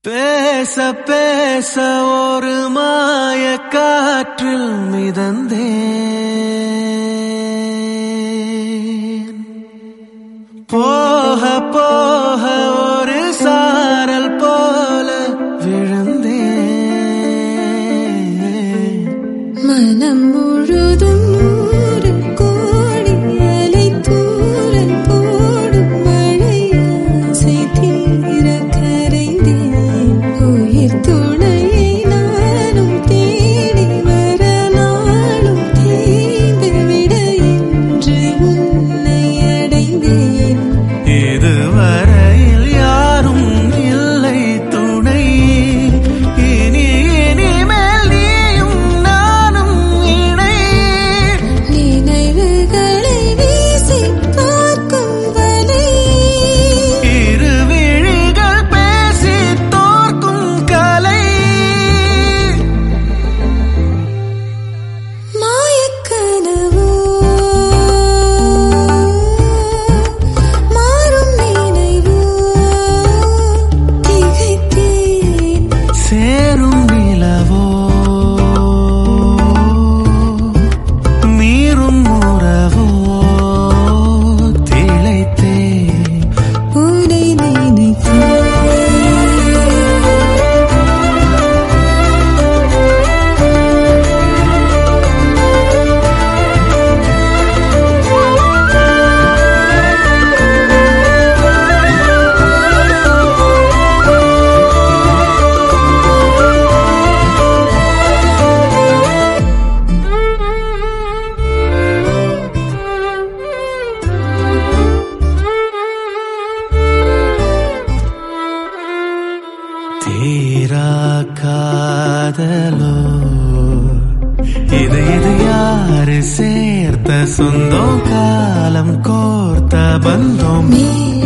பேச பேச ஒரு மாய காற்றில் மிதந்தேன் போக போக ஒரு சாரல் போல விழுந்தேன் மனம் முழுதும் நூறு கோடி அலை தூரல் போடும் மழையாசை தீர கரைந்தேன் உயிர் துணையை நானும் தேடி வர நாளும் தேய்ந்து விட இன்று உன்னை அடைந்தேன் இதுவரையில் யாரும் இல்லை துணை இனி இனிமேல் நீயும் நானும் இணை நினைவுகளை வீசி பார்க்கும் வலை இரு விழிகள் பேசி தோற்கும் கலை மாயக்கனவோ மாறும் நினைவோ திகைத்தேன் சேரும் நிலவோ மீறும் உறவோ திளைத்தேன் உன்னை நினைத்தேன் தீரா காதலோ இது இது யாரு சேர்த்த சொந்தம் காலம் கோர்த்த பந்தம் மேல்